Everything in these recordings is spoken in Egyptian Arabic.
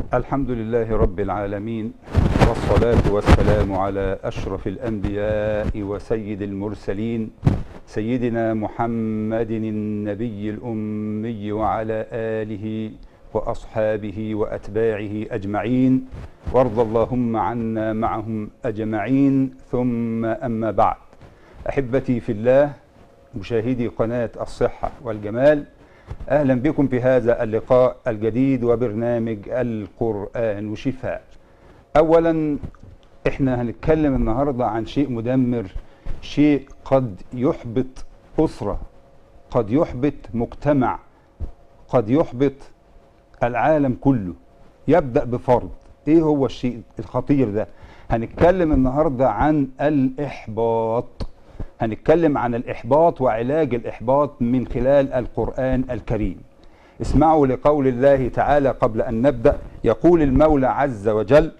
الحمد لله رب العالمين والصلاة والسلام على أشرف الأنبياء وسيد المرسلين سيدنا محمد النبي الأمي وعلى آله وأصحابه وأتباعه أجمعين وارض اللهم عنا معهم أجمعين ثم أما بعد أحبتي في الله مشاهدي قناة الصحة والجمال أهلا بكم في هذا اللقاء الجديد وبرنامج القرآن وشفاء أولا احنا هنتكلم النهاردة عن شيء مدمر شيء قد يحبط أسرة قد يحبط مجتمع قد يحبط العالم كله يبدأ بفرد ايه هو الشيء الخطير ده هنتكلم النهاردة عن الإحباط هنتكلم عن الإحباط وعلاج الإحباط من خلال القرآن الكريم اسمعوا لقول الله تعالى قبل أن نبدأ يقول المولى عز وجل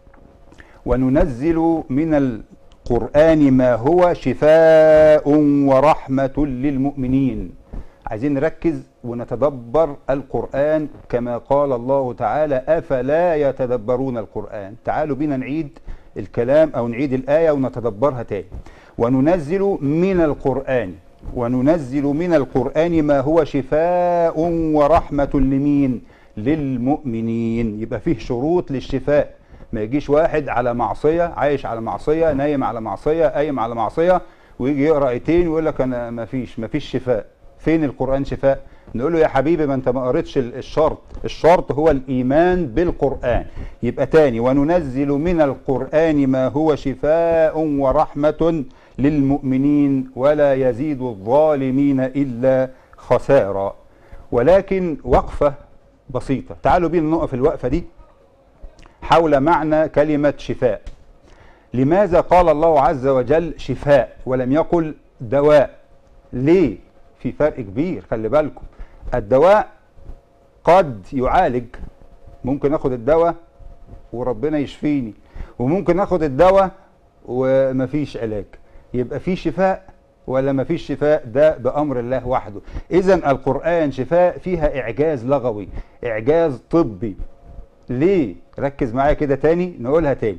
وننزل من القرآن ما هو شفاء ورحمة للمؤمنين عايزين نركز ونتدبر القرآن كما قال الله تعالى أفلا يتدبرون القرآن تعالوا بينا نعيد الكلام أو نعيد الآية ونتدبرها تاني وننزل من القرآن وننزل من القرآن ما هو شفاء ورحمة لمين للمؤمنين يبقى فيه شروط للشفاء ما يجيش واحد على معصية عايش على معصية نايم على معصية قايم على معصية ويجي يقرأ ايتين ويقول لك أنا ما فيش ما فيش شفاء فين القرآن شفاء نقول له يا حبيبي ما انت ما قريتش الشرط الشرط هو الإيمان بالقرآن يبقى تاني وننزل من القرآن ما هو شفاء ورحمة للمؤمنين ولا يزيد الظالمين إلا خسارة ولكن وقفة بسيطة تعالوا بينا نقف الوقفة دي حول معنى كلمة شفاء لماذا قال الله عز وجل شفاء ولم يقل دواء ليه في فرق كبير خلي بالكم الدواء قد يعالج ممكن اخد الدواء وربنا يشفيني وممكن اخد الدواء ومفيش علاج يبقى في شفاء ولا مفيش شفاء ده بأمر الله وحده إذا القرآن شفاء فيها إعجاز لغوي إعجاز طبي ليه ركز معايا كده تاني نقولها تاني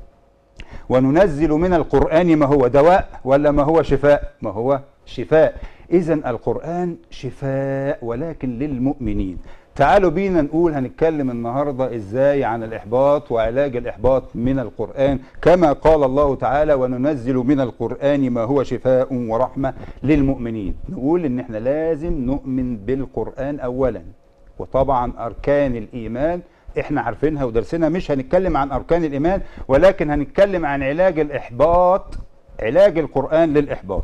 وننزل من القرآن ما هو دواء ولا ما هو شفاء ما هو شفاء إذا القرآن شفاء ولكن للمؤمنين تعالوا بينا نقول هنتكلم النهاردة إزاي عن الإحباط وعلاج الإحباط من القرآن كما قال الله تعالى وننزل من القرآن ما هو شفاء ورحمة للمؤمنين نقول إن إحنا لازم نؤمن بالقرآن أولا وطبعا أركان الإيمان احنا عارفينها ودرسنا مش هنتكلم عن أركان الإيمان ولكن هنتكلم عن علاج الإحباط علاج القرآن للإحباط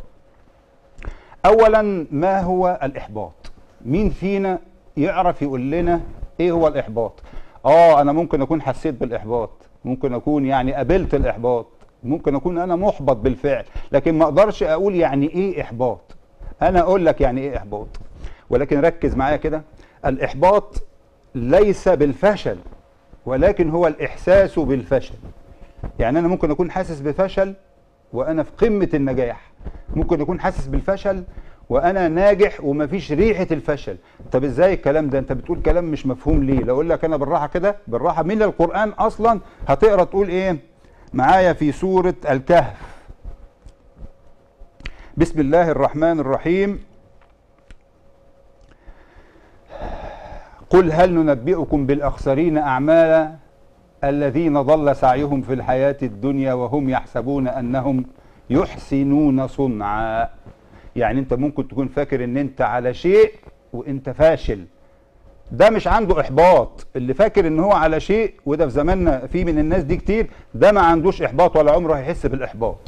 اولا ما هو الاحباط مين فينا يعرف يقول لنا ايه هو الاحباط اه انا ممكن اكون حسيت بالاحباط ممكن اكون يعني قابلت الاحباط ممكن اكون انا محبط بالفعل لكن ما اقدرش اقول يعني ايه احباط انا اقول لك يعني ايه احباط ولكن ركز معايا كده الاحباط ليس بالفشل ولكن هو الاحساس بالفشل يعني انا ممكن اكون حاسس بفشل وانا في قمه النجاح ممكن يكون حاسس بالفشل وانا ناجح ومفيش ريحه الفشل طب ازاي الكلام ده انت بتقول كلام مش مفهوم ليه لو اقول لك انا بالراحه كده بالراحه من القران اصلا هتقرا تقول ايه معايا في سوره الكهف بسم الله الرحمن الرحيم قل هل ننبئكم بالاخسرين اعمالا الذين ضل سعيهم في الحياه الدنيا وهم يحسبون انهم يحسنون صنعا يعني انت ممكن تكون فاكر ان انت على شيء وانت فاشل ده مش عنده احباط اللي فاكر ان هو على شيء وده في زماننا في من الناس دي كتير ده ما عندوش احباط ولا عمره هيحس بالاحباط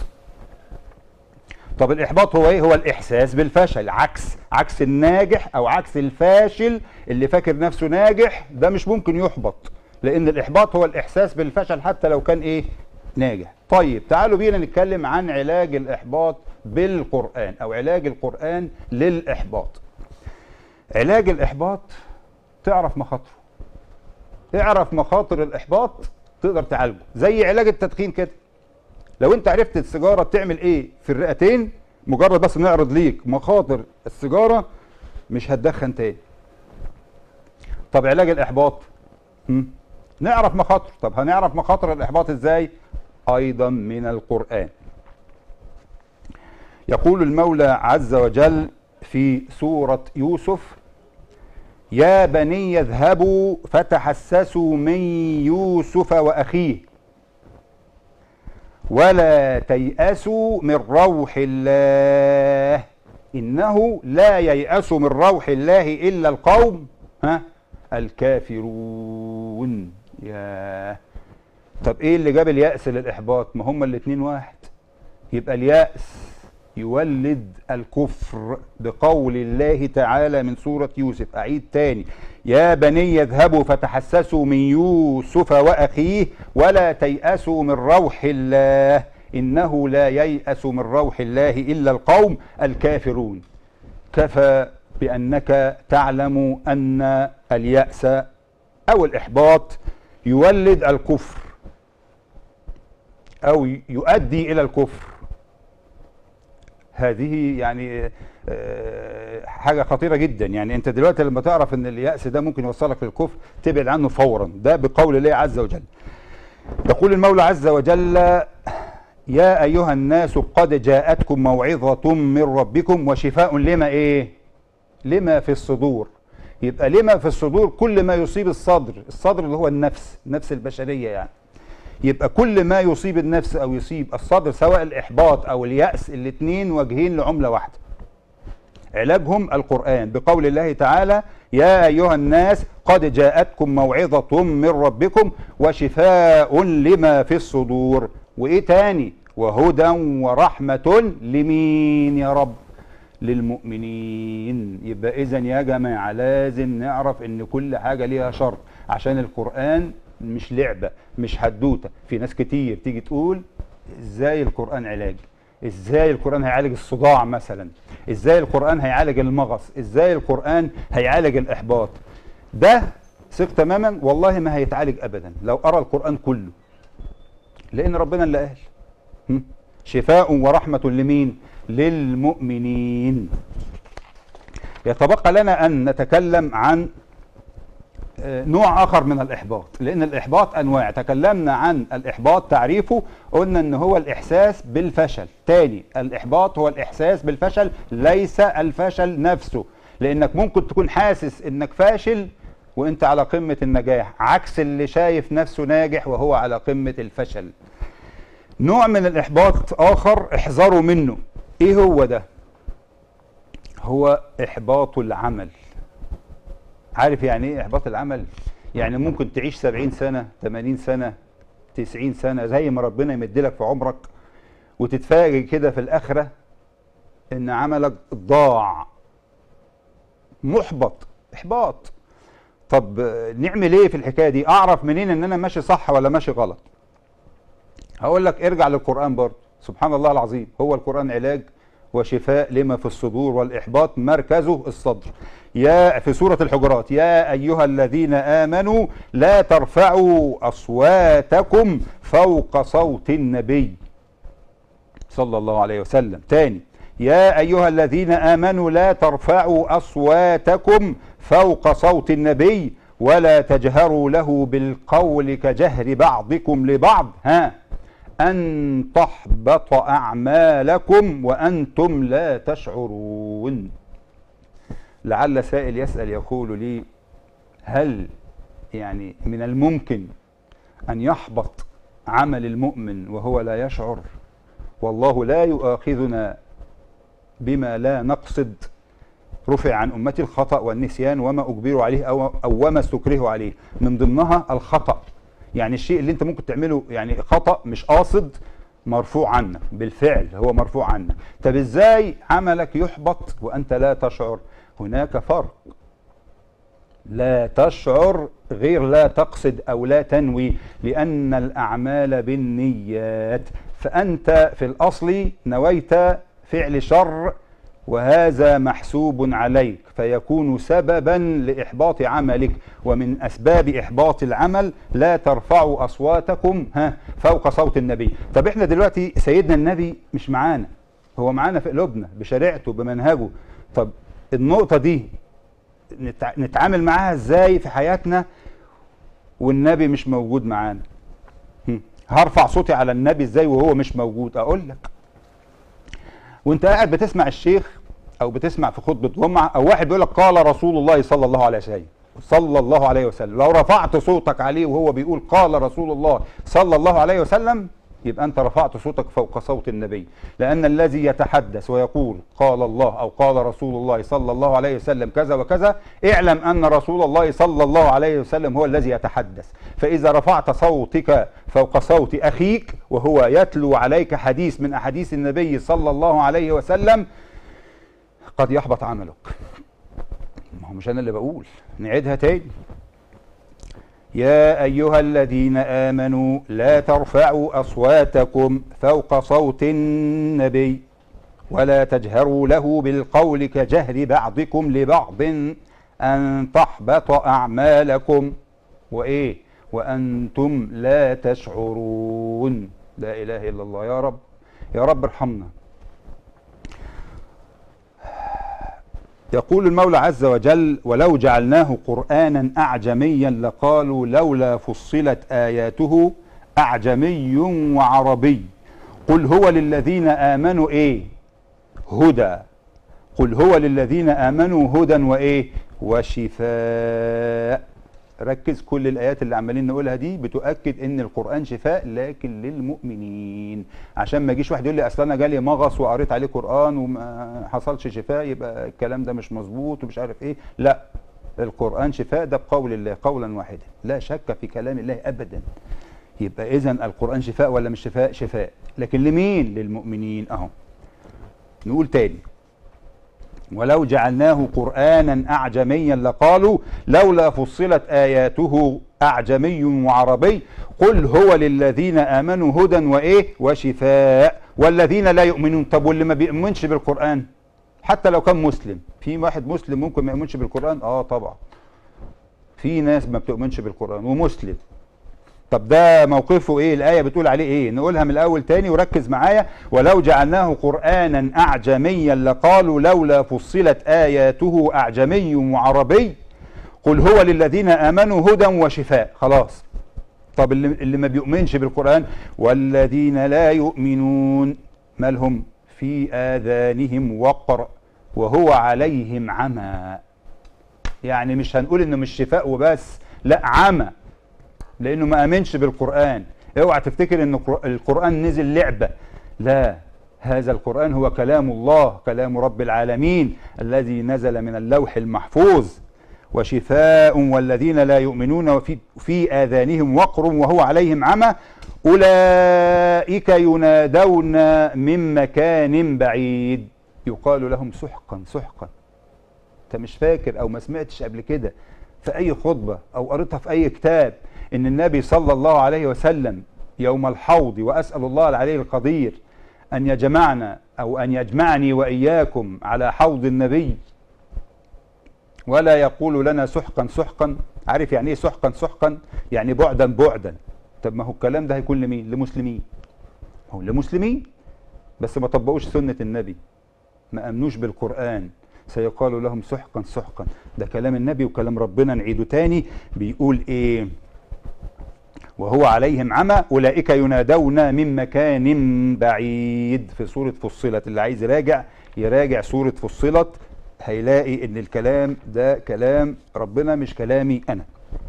طب الاحباط هو ايه هو الاحساس بالفشل عكس عكس الناجح او عكس الفاشل اللي فاكر نفسه ناجح ده مش ممكن يحبط لان الاحباط هو الاحساس بالفشل حتى لو كان ايه ناجح طيب تعالوا بينا نتكلم عن علاج الإحباط بالقرآن أو علاج القرآن للإحباط علاج الإحباط تعرف مخاطره اعرف مخاطر الإحباط تقدر تعالجه زي علاج التدخين كده لو انت عرفت السيجارة بتعمل ايه في الرئتين مجرد بس نعرض ليك مخاطر السيجارة مش هتدخن تاني طب علاج الإحباط هم؟ نعرف مخاطر طب هنعرف مخاطر الإحباط إزاي أيضا من القرآن يقول المولى عز وجل في سورة يوسف يا بني اذهبوا فتحسسوا من يوسف وأخيه ولا تيأسوا من روح الله إنه لا ييأس من روح الله إلا القوم ها الكافرون يا طب ايه اللي جاب اليأس للإحباط ما هما الاتنين واحد يبقى اليأس يولد الكفر بقول الله تعالى من سورة يوسف أعيد تاني يا بني اذهبوا فتحسسوا من يوسف وأخيه ولا تيأسوا من روح الله إنه لا ييأس من روح الله إلا القوم الكافرون كفى بأنك تعلم أن اليأس أو الإحباط يولد الكفر أو يؤدي إلى الكفر هذه يعني آه، حاجة خطيرة جدا يعني أنت دلوقتي لما تعرف أن اليأس ده ممكن يوصلك للكفر تبعد عنه فورا ده بقول الله عز وجل يقول المولى عز وجل يا أيها الناس قد جاءتكم موعظة من ربكم وشفاء لما إيه لما في الصدور يبقى لما في الصدور كل ما يصيب الصدر الصدر اللي هو النفس النفس البشرية يعني يبقى كل ما يصيب النفس او يصيب الصدر سواء الاحباط او الياس الاثنين وجهين لعمله واحده علاجهم القران بقول الله تعالى يا ايها الناس قد جاءتكم موعظه من ربكم وشفاء لما في الصدور وايه تاني وهدى ورحمه لمين يا رب للمؤمنين يبقى اذا يا جماعه لازم نعرف ان كل حاجه ليها شرط عشان القران مش لعبة مش حدوتة في ناس كتير تيجي تقول ازاي القرآن علاج ازاي القرآن هيعالج الصداع مثلا ازاي القرآن هيعالج المغص ازاي القرآن هيعالج الإحباط ده ثق تماما والله ما هيتعالج أبدا لو أرى القرآن كله لأن ربنا اللي قال شفاء ورحمة لمين للمؤمنين يتبقى لنا أن نتكلم عن نوع آخر من الإحباط لأن الإحباط أنواع تكلمنا عن الإحباط تعريفه قلنا أن هو الإحساس بالفشل تاني الإحباط هو الإحساس بالفشل ليس الفشل نفسه لأنك ممكن تكون حاسس أنك فاشل وأنت على قمة النجاح عكس اللي شايف نفسه ناجح وهو على قمة الفشل نوع من الإحباط آخر احذروا منه إيه هو ده هو إحباط العمل عارف يعني ايه احباط العمل يعني ممكن تعيش 70 سنه 80 سنه 90 سنه زي ما ربنا يمدلك في عمرك وتتفاجئ كده في الاخره ان عملك ضاع محبط احباط طب نعمل ايه في الحكايه دي اعرف منين ان انا ماشي صح ولا ماشي غلط هقول لك ارجع للقران برضه سبحان الله العظيم هو القران علاج وشفاء لما في الصدور والإحباط مركزه الصدر يا في سورة الحجرات يا أيها الذين آمنوا لا ترفعوا أصواتكم فوق صوت النبي صلى الله عليه وسلم تاني يا أيها الذين آمنوا لا ترفعوا أصواتكم فوق صوت النبي ولا تجهروا له بالقول كجهر بعضكم لبعض ها أن تحبط أعمالكم وأنتم لا تشعرون لعل سائل يسأل يقول لي هل يعني من الممكن أن يحبط عمل المؤمن وهو لا يشعر والله لا يؤاخذنا بما لا نقصد رفع عن أمتي الخطأ والنسيان وما أجبروا عليه أو, أو وما استكرهوا عليه من ضمنها الخطأ يعني الشيء اللي انت ممكن تعمله يعني خطأ مش قاصد مرفوع عنك بالفعل هو مرفوع عنك طب ازاي عملك يحبط وانت لا تشعر هناك فرق لا تشعر غير لا تقصد او لا تنوي لان الاعمال بالنيات فانت في الاصل نويت فعل شر وهذا محسوب عليك فيكون سببا لإحباط عملك ومن أسباب إحباط العمل لا ترفعوا أصواتكم ها فوق صوت النبي طب احنا دلوقتي سيدنا النبي مش معانا هو معانا في قلوبنا بشريعته بمنهجه طب النقطة دي نتعامل معاها ازاي في حياتنا والنبي مش موجود معانا هم. هرفع صوتي على النبي ازاي وهو مش موجود اقول لك وانت قاعد بتسمع الشيخ او بتسمع في خطبه جمعه او واحد بيقول لك قال رسول الله صلى الله عليه وسلم صلى الله عليه وسلم لو رفعت صوتك عليه وهو بيقول قال رسول الله صلى الله عليه وسلم يبقى انت رفعت صوتك فوق صوت النبي لان الذي يتحدث ويقول قال الله او قال رسول الله صلى الله عليه وسلم كذا وكذا اعلم ان رسول الله صلى الله عليه وسلم هو الذي يتحدث فاذا رفعت صوتك فوق صوت اخيك وهو يتلو عليك حديث من احاديث النبي صلى الله عليه وسلم قد يحبط عملك ما هو مش انا اللي بقول نعيدها تاني يا ايها الذين امنوا لا ترفعوا اصواتكم فوق صوت النبي ولا تجهروا له بالقول كجهر بعضكم لبعض ان تحبط اعمالكم وايه وانتم لا تشعرون لا اله الا الله يا رب يا رب ارحمنا يقول المولى عز وجل ولو جعلناه قرآنا أعجميا لقالوا لولا فصلت آياته أعجمي وعربي قل هو للذين آمنوا إيه هدى قل هو للذين آمنوا هدى وإيه وشفاء ركز كل الآيات اللي عمالين نقولها دي بتؤكد إن القرآن شفاء لكن للمؤمنين عشان ما يجيش واحد يقول لي أصل أنا جالي مغص وقريت عليه قرآن وما حصلش شفاء يبقى الكلام ده مش مظبوط ومش عارف إيه لا القرآن شفاء ده بقول الله قولا واحدا لا شك في كلام الله أبدا يبقى إذا القرآن شفاء ولا مش شفاء شفاء لكن لمين للمؤمنين أهو نقول تاني ولو جعلناه قرآنا أعجميا لقالوا لولا فصلت آياته أعجمي وعربي قل هو للذين آمنوا هدى وإيه وشفاء والذين لا يؤمنون طب واللي ما بيؤمنش بالقرآن حتى لو كان مسلم في واحد مسلم ممكن ما يؤمنش بالقرآن اه طبعا في ناس ما بتؤمنش بالقرآن ومسلم طب ده موقفه ايه الايه بتقول عليه ايه نقولها من الاول تاني وركز معايا ولو جعلناه قرانا اعجميا لقالوا لولا فصلت اياته اعجمي وعربي قل هو للذين امنوا هدى وشفاء خلاص طب اللي, اللي ما بيؤمنش بالقران والذين لا يؤمنون مالهم في اذانهم وقر وهو عليهم عمى يعني مش هنقول انه مش شفاء وبس لا عمى لانه ما امنش بالقران اوعى تفتكر ان القران نزل لعبه لا هذا القران هو كلام الله كلام رب العالمين الذي نزل من اللوح المحفوظ وشفاء والذين لا يؤمنون وفي في اذانهم وقر وهو عليهم عمى اولئك ينادون من مكان بعيد يقال لهم سحقا سحقا انت مش فاكر او ما سمعتش قبل كده في اي خطبه او قريتها في اي كتاب ان النبي صلى الله عليه وسلم يوم الحوض واسال الله العلي القدير ان يجمعنا او ان يجمعني واياكم على حوض النبي ولا يقول لنا سحقا سحقا عارف يعني ايه سحقا سحقا يعني بعدا بعدا طب ما هو الكلام ده هيكون لمين لمسلمين هو لمسلمين بس ما طبقوش سنه النبي ما امنوش بالقران سيقال لهم سحقا سحقا ده كلام النبي وكلام ربنا نعيده تاني بيقول ايه وهو عليهم عمى أولئك ينادون من مكان بعيد في سورة فصلت اللي عايز يراجع يراجع سورة فصلت هيلاقي ان الكلام ده كلام ربنا مش كلامي انا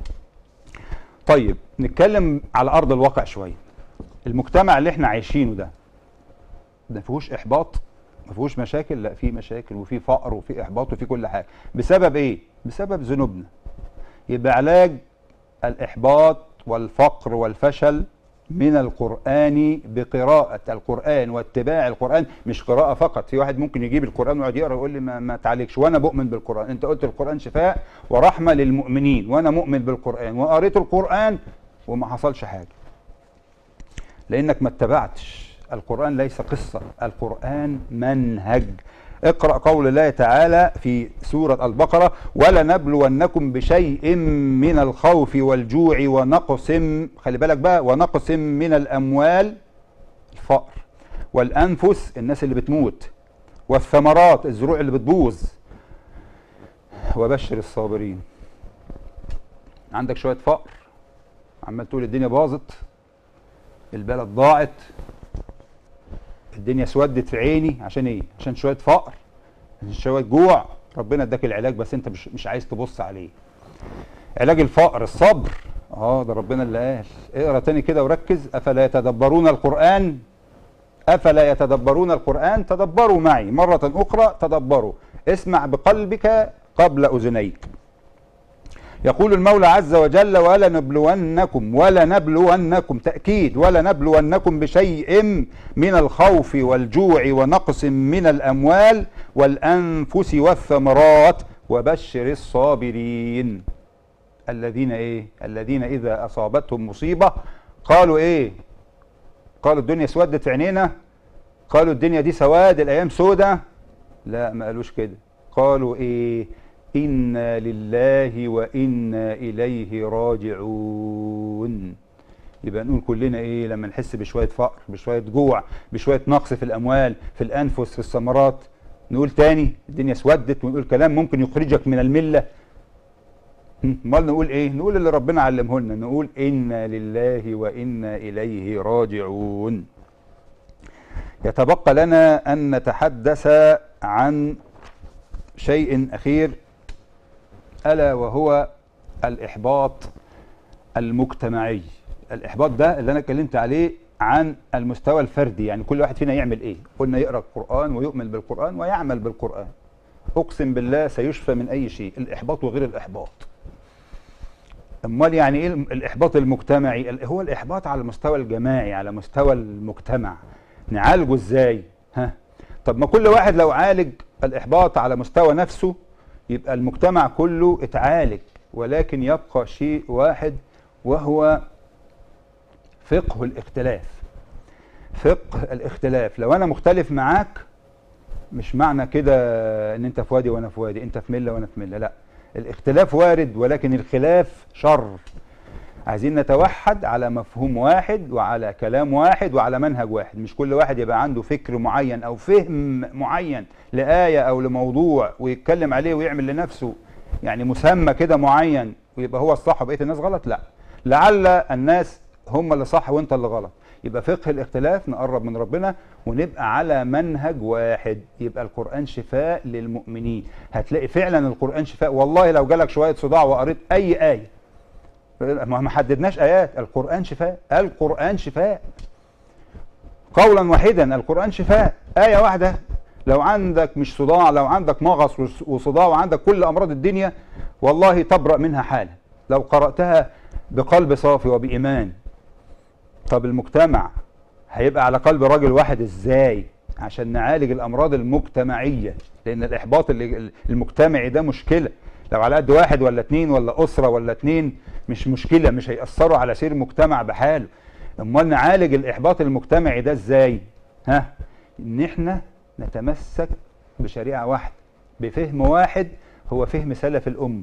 طيب نتكلم على ارض الواقع شويه المجتمع اللي احنا عايشينه ده ده فيهوش احباط ما فيهوش مشاكل لا في مشاكل وفي فقر وفي احباط وفي كل حاجه بسبب ايه بسبب ذنوبنا يبقى علاج الاحباط والفقر والفشل من القرآن بقراءة القرآن واتباع القرآن مش قراءة فقط في واحد ممكن يجيب القرآن ويقعد يقرأ ويقول لي ما, ما تعالجش وأنا بؤمن بالقرآن أنت قلت القرآن شفاء ورحمة للمؤمنين وأنا مؤمن بالقرآن وقريت القرآن وما حصلش حاجة لأنك ما اتبعتش القرآن ليس قصة القرآن منهج اقرأ قول الله تعالى في سورة البقرة ولنبلونكم بشيء من الخوف والجوع ونقص خلي بالك بقى ونقص من الأموال الفقر والأنفس الناس اللي بتموت والثمرات الزروع اللي بتبوظ وبشر الصابرين عندك شوية فقر عمال تقول الدنيا باظت البلد ضاعت الدنيا اسودت في عيني عشان ايه عشان شويه فقر عشان شويه جوع ربنا اداك العلاج بس انت مش مش عايز تبص عليه علاج الفقر الصبر اه ده ربنا اللي قال اقرا تاني كده وركز افلا يتدبرون القران افلا يتدبرون القران تدبروا معي مره اخرى تدبروا اسمع بقلبك قبل اذنيك يقول المولى عز وجل ولنبلونكم ولنبلونكم تأكيد ولنبلونكم بشيء من الخوف والجوع ونقص من الأموال والأنفس والثمرات وبشر الصابرين الذين ايه الذين اذا اصابتهم مصيبه قالوا ايه قالوا الدنيا اسودت في عينينا قالوا الدنيا دي سواد الايام سودة لا ما قالوش كده قالوا ايه انا لله وانا اليه راجعون يبقى نقول كلنا ايه لما نحس بشويه فقر بشويه جوع بشويه نقص في الاموال في الانفس في الثمرات نقول تاني الدنيا اسودت ونقول كلام ممكن يخرجك من المله امال نقول ايه نقول اللي ربنا علمه لنا نقول انا لله وانا اليه راجعون يتبقى لنا ان نتحدث عن شيء اخير الا وهو الاحباط المجتمعي الاحباط ده اللي انا اتكلمت عليه عن المستوى الفردي يعني كل واحد فينا يعمل ايه قلنا يقرا القران ويؤمن بالقران ويعمل بالقران اقسم بالله سيشفى من اي شيء الاحباط وغير الاحباط امال يعني ايه الاحباط المجتمعي هو الاحباط على المستوى الجماعي على مستوى المجتمع نعالجه ازاي ها طب ما كل واحد لو عالج الاحباط على مستوى نفسه يبقى المجتمع كله اتعالج ولكن يبقى شيء واحد وهو فقه الاختلاف فقه الاختلاف لو انا مختلف معاك مش معنى كده ان انت في وادي وانا في وادي انت في مله وانا في مله لا الاختلاف وارد ولكن الخلاف شر عايزين نتوحد على مفهوم واحد وعلى كلام واحد وعلى منهج واحد مش كل واحد يبقى عنده فكر معين او فهم معين لآية او لموضوع ويتكلم عليه ويعمل لنفسه يعني مسمى كده معين ويبقى هو الصح وبقيه الناس غلط لا لعل الناس هم اللي صح وانت اللي غلط يبقى فقه الاختلاف نقرب من ربنا ونبقى على منهج واحد يبقى القرآن شفاء للمؤمنين هتلاقي فعلا القرآن شفاء والله لو جالك شوية صداع وقريت أي آية ما ما حددناش آيات القرآن شفاء القرآن شفاء قولا واحدا القرآن شفاء آية واحدة لو عندك مش صداع لو عندك مغص وص- وصداع وعندك كل أمراض الدنيا والله تبرأ منها حالا لو قرأتها بقلب صافي وبإيمان طب المجتمع هيبقى على قلب راجل واحد ازاي عشان نعالج الامراض المجتمعيه لان الاحباط اللي- المجتمعي ده مشكله لو على قد واحد ولا اتنين ولا اسره ولا اتنين مش مشكله مش هيأثروا على سير المجتمع بحاله امال نعالج الاحباط المجتمعي ده ازاي ها ان احنا نتمسك بشريعه واحده بفهم واحد هو فهم سلف الامه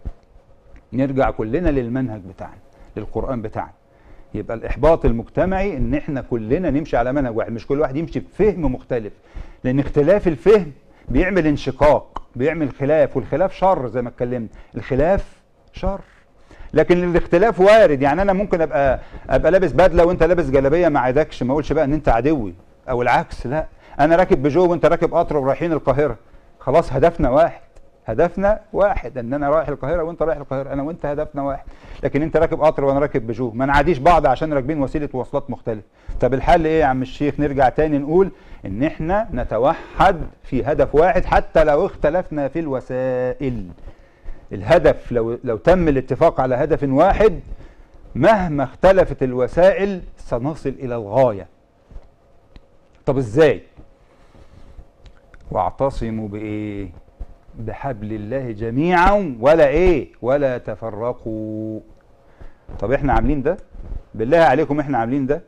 نرجع كلنا للمنهج بتاعنا للقران بتاعنا يبقى الاحباط المجتمعي ان احنا كلنا نمشي على منهج واحد مش كل واحد يمشي بفهم مختلف لان اختلاف الفهم بيعمل انشقاق بيعمل خلاف والخلاف شر زي ما اتكلمنا الخلاف شر لكن الاختلاف وارد يعني انا ممكن ابقى ابقى لابس بدله وانت لابس جلابيه ما عادكش ما اقولش بقى ان انت عدوي او العكس لا انا راكب بيجو وانت راكب قطر ورايحين القاهره خلاص هدفنا واحد هدفنا واحد ان انا رايح القاهره وانت رايح القاهره انا وانت هدفنا واحد لكن انت راكب قطر وانا راكب بيجو ما نعاديش بعض عشان راكبين وسيله مواصلات مختلفه طب الحل ايه يا عم الشيخ نرجع تاني نقول ان احنا نتوحد في هدف واحد حتى لو اختلفنا في الوسائل الهدف لو لو تم الاتفاق على هدف واحد مهما اختلفت الوسائل سنصل الى الغايه طب ازاي واعتصموا بايه بحبل الله جميعا ولا ايه ولا تفرقوا طب احنا عاملين ده بالله عليكم احنا عاملين ده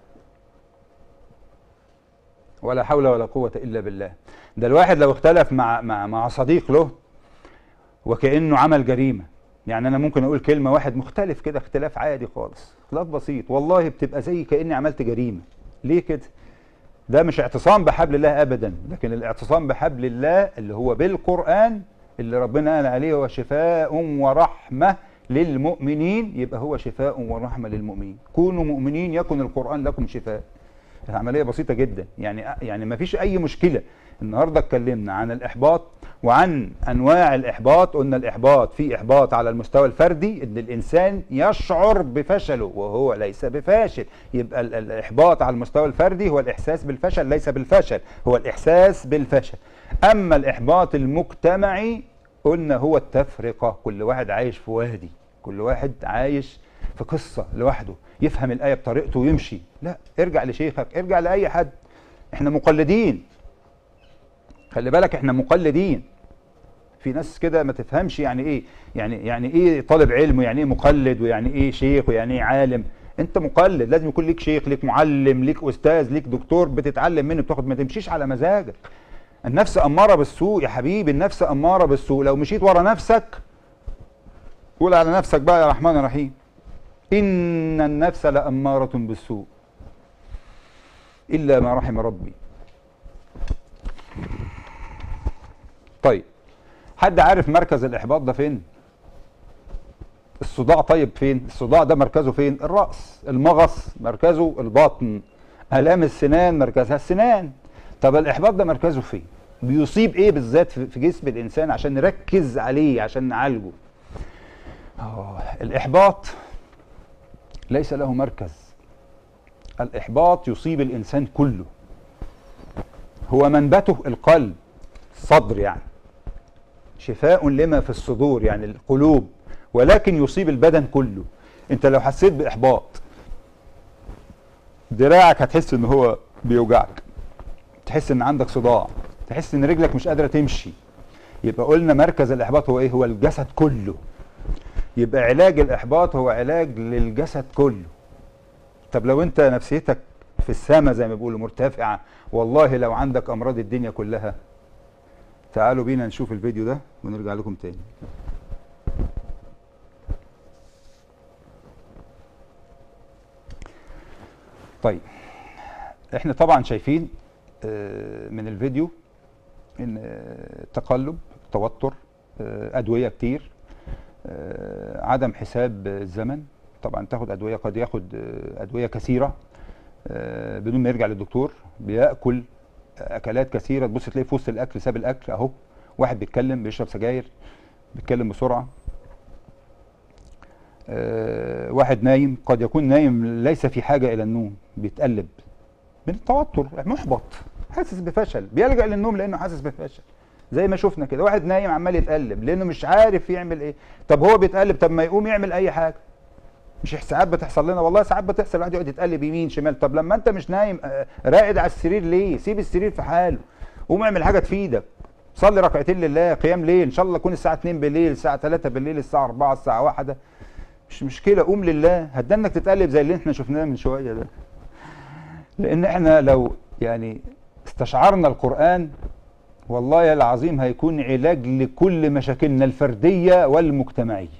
ولا حول ولا قوة إلا بالله ده الواحد لو اختلف مع مع مع صديق له وكأنه عمل جريمة يعني أنا ممكن أقول كلمة واحد مختلف كده اختلاف عادي خالص اختلاف بسيط والله بتبقى زي كأني عملت جريمة ليه كده ده مش اعتصام بحبل الله ابدا لكن الاعتصام بحبل الله اللي هو بالقران اللي ربنا قال عليه هو شفاء ورحمه للمؤمنين يبقى هو شفاء ورحمة للمؤمنين كونوا مؤمنين يكن القرآن لكم شفاء العملية بسيطة جدا يعني يعني ما فيش أي مشكلة النهاردة اتكلمنا عن الإحباط وعن أنواع الإحباط قلنا الإحباط في إحباط على المستوى الفردي إن الإنسان يشعر بفشله وهو ليس بفاشل يبقى ال- الإحباط على المستوى الفردي هو الإحساس بالفشل ليس بالفشل هو الإحساس بالفشل أما الإحباط المجتمعي قلنا هو التفرقة كل واحد عايش في وادي كل واحد عايش في قصة لوحده يفهم الآية بطريقته ويمشي لا ارجع لشيخك ارجع لأي حد احنا مقلدين خلي بالك احنا مقلدين في ناس كده ما تفهمش يعني ايه يعني يعني ايه طالب علم ويعني ايه مقلد ويعني ايه شيخ ويعني ايه عالم انت مقلد لازم يكون ليك شيخ ليك معلم ليك استاذ ليك دكتور بتتعلم منه بتاخد ما تمشيش على مزاجك النفس اماره بالسوء يا حبيبي النفس اماره بالسوء لو مشيت ورا نفسك قول على نفسك بقى يا رحمن الرحيم ان النفس لاماره بالسوء الا ما رحم ربي طيب حد عارف مركز الاحباط ده فين الصداع طيب فين الصداع ده مركزه فين الراس المغص مركزه البطن الام السنان مركزها السنان طب الاحباط ده مركزه فين بيصيب ايه بالذات في في جسم الانسان عشان نركز عليه عشان نعالجه آه، الاحباط ليس له مركز الاحباط يصيب الانسان كله هو منبته القلب الصدر يعني شفاء لما في الصدور يعني القلوب ولكن يصيب البدن كله انت لو حسيت باحباط دراعك هتحس ان هو بيوجعك تحس ان عندك صداع تحس ان رجلك مش قادره تمشي يبقى قلنا مركز الاحباط هو ايه هو الجسد كله يبقى علاج الاحباط هو علاج للجسد كله طب لو انت نفسيتك في السماء زي ما بيقولوا مرتفعه والله لو عندك امراض الدنيا كلها تعالوا بينا نشوف الفيديو ده ونرجع لكم تاني طيب احنا طبعا شايفين آه، من الفيديو ان آه، تقلب توتر آه، ادويه كتير آه، عدم حساب الزمن طبعا تاخد ادويه قد ياخد آه، ادويه كثيره آه، بدون ما يرجع للدكتور بياكل اكلات كثيره تبص تلاقيه في وسط الاكل ساب الاكل اهو واحد بيتكلم بيشرب سجاير بيتكلم بسرعه آه، واحد نايم قد يكون نايم ليس في حاجه الى النوم بيتقلب من التوتر محبط حاسس بفشل بيلجأ للنوم لانه حاسس بفشل زي ما شفنا كده واحد نايم عمال يتقلب لانه مش عارف يعمل ايه طب هو بيتقلب طب ما يقوم يعمل اي حاجه مش ساعات بتحصل لنا والله ساعات بتحصل الواحد يقعد يتقلب يمين شمال طب لما انت مش نايم آه، راقد على السرير ليه سيب السرير في حاله قوم اعمل حاجه تفيدك صلي ركعتين لله قيام ليل ان شاء الله تكون الساعه 2 بالليل الساعه 3 بالليل الساعه 4 الساعه 1 مش مشكله قوم لله هتدنك تتقلب زي اللي احنا شفناه من شويه ده لان احنا لو يعني استشعرنا القران والله العظيم هيكون علاج لكل مشاكلنا الفرديه والمجتمعيه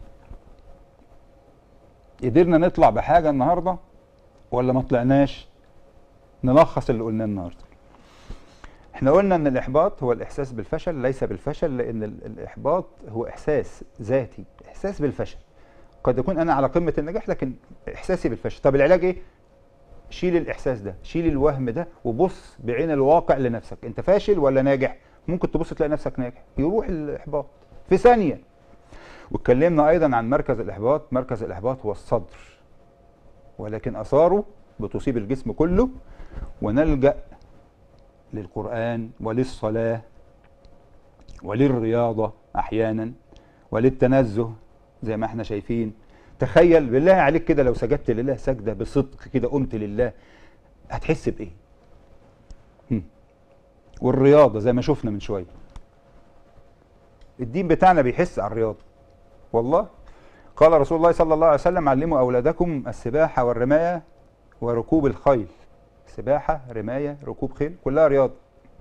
قدرنا نطلع بحاجه النهارده ولا ما طلعناش نلخص اللي قلناه النهارده احنا قلنا ان الاحباط هو الاحساس بالفشل ليس بالفشل لان ال- الاحباط هو احساس ذاتي احساس بالفشل قد يكون انا على قمه النجاح لكن احساسي بالفشل طب العلاج ايه شيل الاحساس ده شيل الوهم ده وبص بعين الواقع لنفسك انت فاشل ولا ناجح ممكن تبص تلاقي نفسك ناجح يروح الاحباط في ثانيه واتكلمنا ايضا عن مركز الاحباط مركز الاحباط هو الصدر ولكن اثاره بتصيب الجسم كله ونلجا للقران وللصلاه وللرياضه احيانا وللتنزه زي ما احنا شايفين تخيل بالله عليك كده لو سجدت لله سجده بصدق كده قمت لله هتحس بايه هم. والرياضه زي ما شفنا من شويه الدين بتاعنا بيحس على الرياضه والله قال رسول الله صلى الله عليه وسلم علموا اولادكم السباحه والرمايه وركوب الخيل سباحه رمايه ركوب خيل كلها رياضه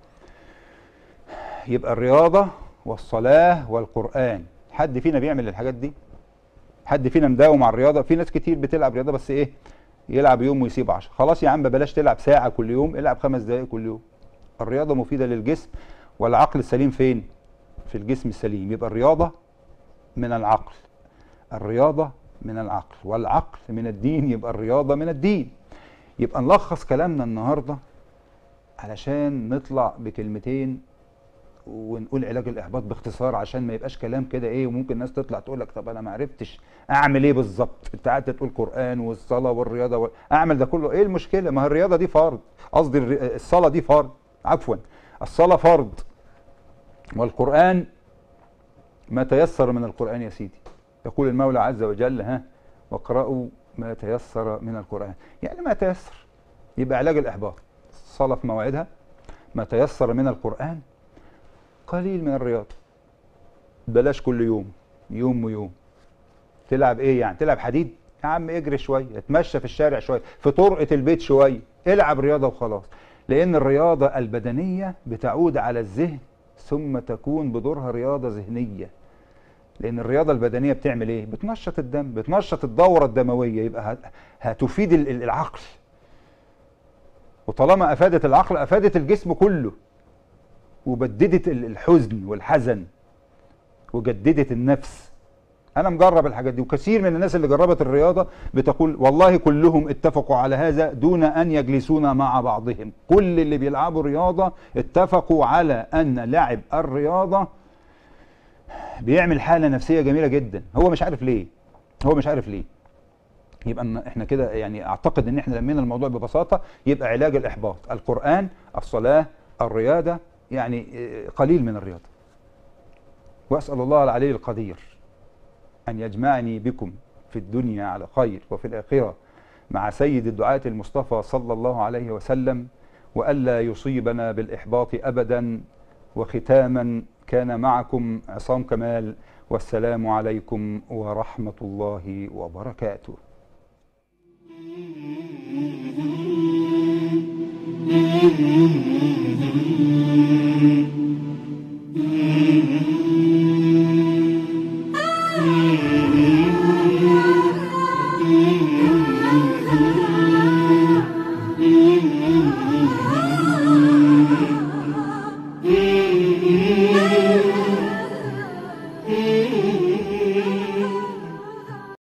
يبقى الرياضه والصلاه والقران حد فينا بيعمل الحاجات دي حد فينا مداوم على الرياضه في ناس كتير بتلعب رياضه بس ايه يلعب يوم ويسيب 10 خلاص يا عم بلاش تلعب ساعه كل يوم العب خمس دقائق كل يوم الرياضه مفيده للجسم والعقل السليم فين في الجسم السليم يبقى الرياضه من العقل الرياضة من العقل والعقل من الدين يبقى الرياضة من الدين يبقى نلخص كلامنا النهاردة علشان نطلع بكلمتين ونقول علاج الاحباط باختصار عشان ما يبقاش كلام كده ايه وممكن الناس تطلع تقول لك طب انا ما عرفتش اعمل ايه بالظبط انت قاعد تقول قران والصلاه والرياضه وال... اعمل ده كله ايه المشكله ما هي الرياضه دي فرض قصدي الر- الصلاه دي فرض عفوا الصلاه فرض والقران ما تيسر من القران يا سيدي يقول المولى عز وجل ها واقرأوا ما تيسر من القرآن يعني ما تيسر يبقى علاج الإحباط الصلاة في موعدها ما تيسر من القرآن قليل من الرياضة بلاش كل يوم يوم ويوم تلعب ايه يعني تلعب حديد يا عم اجري شويه اتمشى في الشارع شويه في طرقه البيت شويه العب رياضه وخلاص لان الرياضه البدنيه بتعود على الذهن ثم تكون بدورها رياضه ذهنيه لان الرياضه البدنيه بتعمل ايه بتنشط الدم بتنشط الدوره الدمويه يبقى هت- هتفيد ال- ال- العقل وطالما افادت العقل افادت الجسم كله وبددت ال- الحزن والحزن وجددت النفس انا مجرب الحاجات دي وكثير من الناس اللي جربت الرياضه بتقول والله كلهم اتفقوا على هذا دون ان يجلسون مع بعضهم كل اللي بيلعبوا رياضه اتفقوا على ان لعب الرياضه بيعمل حاله نفسيه جميله جدا هو مش عارف ليه هو مش عارف ليه يبقى إن احنا كده يعني اعتقد ان احنا لمينا الموضوع ببساطه يبقى علاج الاحباط القران الصلاه الرياضه يعني آه، قليل من الرياضه واسال الله العلي القدير ان يجمعني بكم في الدنيا على خير وفي الاخره مع سيد الدعاة المصطفى صلى الله عليه وسلم والا يصيبنا بالاحباط ابدا وختاما كان معكم عصام كمال والسلام عليكم ورحمه الله وبركاته Thank you.